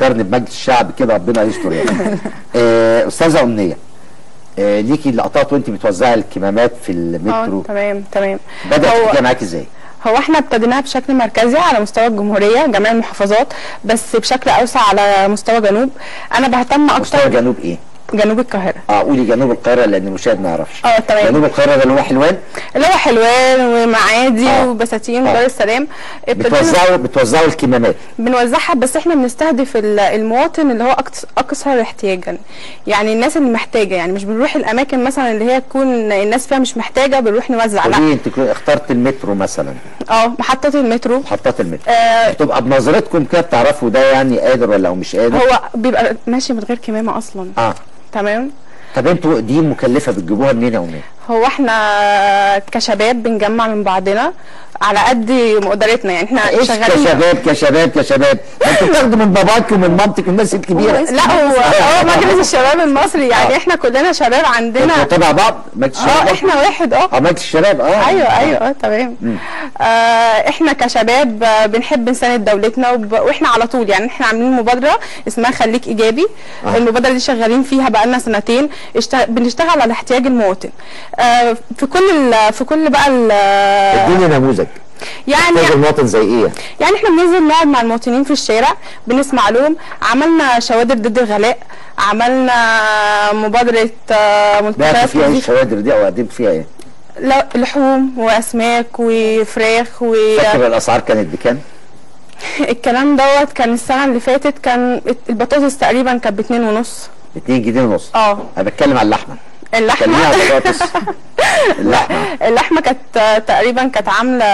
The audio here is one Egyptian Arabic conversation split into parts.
فكرني بمجلس الشعب كده ربنا يستر يعني آه، استاذه امنيه آه، ليكي لقطات وانت بتوزعي الكمامات في اه المترو تمام تمام بدات هو- الحكايه معاكي ازاي؟ هو احنا ابتديناها بشكل مركزي على مستوى الجمهوريه جميع المحافظات بس بشكل اوسع على مستوى جنوب انا بهتم مستوى اكتر جنوب ايه؟ جنوب القاهره اه قولي جنوب القاهره لان المشاهد ما يعرفش اه تمام جنوب القاهره ده اللي هو حلوان اللي هو حلوان ومعادي آه. وبساتين آه. ودار السلام ابتدينا بتوزعوا بتوزعوا الكمامات بنوزعها بس احنا بنستهدف ال- المواطن اللي هو أكس- اكثر احتياجا يعني الناس اللي محتاجه يعني مش بنروح الاماكن مثلا اللي هي تكون الناس فيها مش محتاجه بنروح نوزع لا قولي انت كو- اخترت المترو مثلا اه محطه المترو محطات المترو آه بتبقى بنظرتكم كده بتعرفوا ده يعني قادر ولا هو مش قادر هو بيبقى ماشي من غير كمامه اصلا اه تمام طب انتوا دي مكلفه بتجيبوها منين يا امنيه؟ هو احنا كشباب بنجمع من بعضنا على قد مقدرتنا يعني احنا ايش شغالين كشباب كشباب كشباب ما انتوا بتاخدوا من باباك ومن مامتك والناس الكبيره لا هو هو مجلس الشباب المصري يعني احنا كلنا شباب عندنا انتوا تبع بعض مجلس اه الشباب احنا واحد اه اه مجلس الشباب اه ايوه ايوه اه تمام آه احنا كشباب آه، بنحب نساند دولتنا وب... واحنا على طول يعني احنا عاملين مبادره اسمها خليك ايجابي آه. آه. المبادره دي شغالين فيها بقالنا سنتين اشت... بنشتغل على احتياج المواطن آه في كل ال... في كل بقى ال... اديني نموذج يعني محتاج المواطن زي ايه؟ يعني احنا بننزل نقعد مع المواطنين في الشارع بنسمع لهم عملنا شوادر ضد الغلاء عملنا مبادره آه، بعتوا ملتقيات فيها ايه وظيفة. الشوادر دي او قدمت فيها ايه؟ لا- لحوم واسماك وفراخ و فاكر الاسعار كانت بكام؟ الكلام دوت كان السنه اللي فاتت كان البطاطس تقريبا كانت باتنين ونص 2 جنيه ونص اه انا بتكلم على اللحمه كلميني اللحمه على البطاطس اللحمه اللحمه كانت تقريبا كانت عامله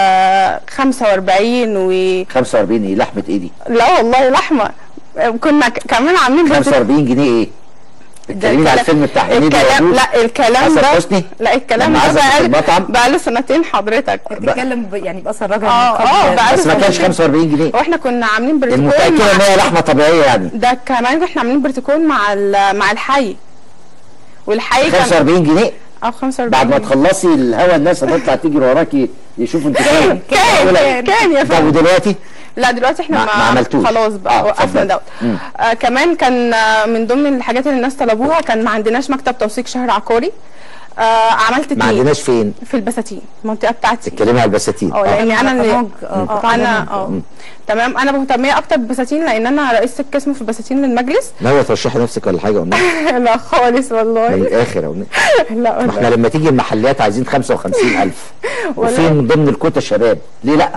45 و 45 ايه لحمه ايه دي؟ لا والله لحمه كنا ك- كمان عاملين برضه- 45 جنيه ايه؟ ده اتكلمي على الكلام- الفيلم بتاع هنيدي الكلام وعبود. لا الكلام حسن ده حسني لا الكلام لما ده عزف في بقى المطعم بقى له سنتين حضرتك بتتكلم ب- يعني باثر رجل اه اه بقى بس ما كانش 45 جنيه واحنا كنا عاملين بروتوكول المتاكده ان مع هي لحمه طبيعيه يعني ده كمان احنا عاملين بروتوكول مع ال- مع الحي والحي كان 45 جنيه اه 45 بعد ما تخلصي الهوا الناس هتطلع تجري وراكي يشوفوا انت فين كان كان كان يا طب فندم ودلوقتي لا دلوقتي احنا ما- ما, ما عملتوش. خلاص بقى آه، وقفنا اتفضل. دوت مم. آه كمان كان آه من ضمن الحاجات اللي الناس طلبوها كان ما عندناش مكتب توثيق شهر عقاري آه عملت ما اتنين عندناش فين في البساتين المنطقه بتاعتي اتكلمي على البساتين اه لان انا اللي برامج، آه، قطاع انا برامج. اه تمام انا مهتميه اكتر بالبساتين لان انا رئيسه القسم في البساتين للمجلس ناويه ترشحي نفسك ولا حاجه قلنا لا خالص من والله الاخر قلنا لا احنا والله لما تيجي المحلات عايزين 55000 والله. وفي من ضمن الكوتا شباب ليه لا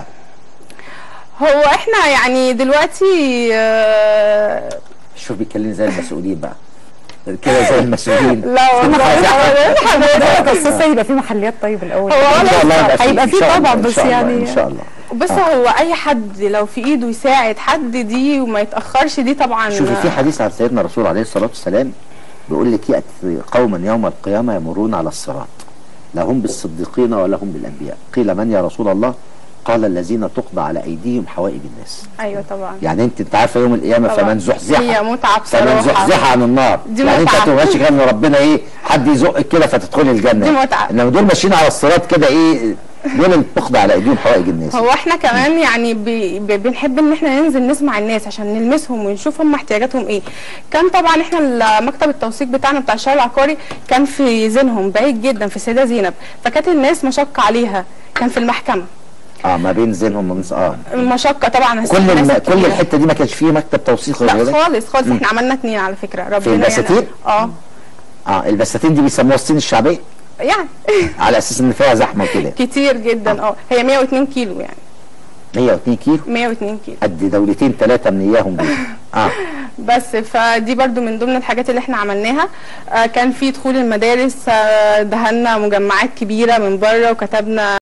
هو احنا يعني دلوقتي آه، شوف بيتكلمي زي المسؤولين بقى كده زي المسؤولين لا والله ده تخصصي يبقى في محلات طيب الاول هو ان شاء الله يبقى هيبقى إن في شاء الله، طبعا إن بس شاء الله، يعني ان شاء الله بص هو اي حد لو في ايده يساعد حد دي وما يتاخرش دي طبعا شوفي في حديث عن سيدنا الرسول عليه الصلاه والسلام بيقول لك ياتي قوما يوم القيامه يمرون على الصراط لا هم بالصديقين ولا هم بالانبياء قيل من يا رسول الله قال الذين تقضى على ايديهم حوائج الناس ايوه طبعا يعني انت انت عارفه يوم القيامه طبعا. فمن زحزح هي متعه فمن بصراحه زحزح عن النار دي يعني انت متعة. هتبقى ماشي كده ان ربنا ايه حد يزقك كده فتدخلي الجنه دي متعة. انما دول ماشيين على الصراط كده ايه دول اللي بتقضى على ايديهم حوائج الناس هو احنا كمان يعني بي بي- بنحب ان احنا ننزل نسمع الناس عشان نلمسهم ونشوف هم احتياجاتهم ايه كان طبعا احنا ال- مكتب التوثيق بتاعنا بتاع الشارع العقاري كان في زينهم بعيد جدا في السيده زينب فكانت الناس مشقه عليها كان في المحكمه اه ما بين زينهم ومن اه المشقه طبعا كل الناس الم... الكبيرة. كل الحته دي ما كانش فيه مكتب توثيق غير لا كده؟ خالص خالص احنا عملنا اتنين على فكره ربنا البساتين؟ يعني اه اه البساتين دي بيسموها الصين الشعبيه يعني على اساس ان فيها زحمه وكده كتير جدا اه هي 102 كيلو يعني 102 كيلو 102 كيلو قد دولتين ثلاثه من اياهم دول اه بس فدي برضو من ضمن الحاجات اللي احنا عملناها آه كان في دخول المدارس آه دهنا مجمعات كبيره من بره وكتبنا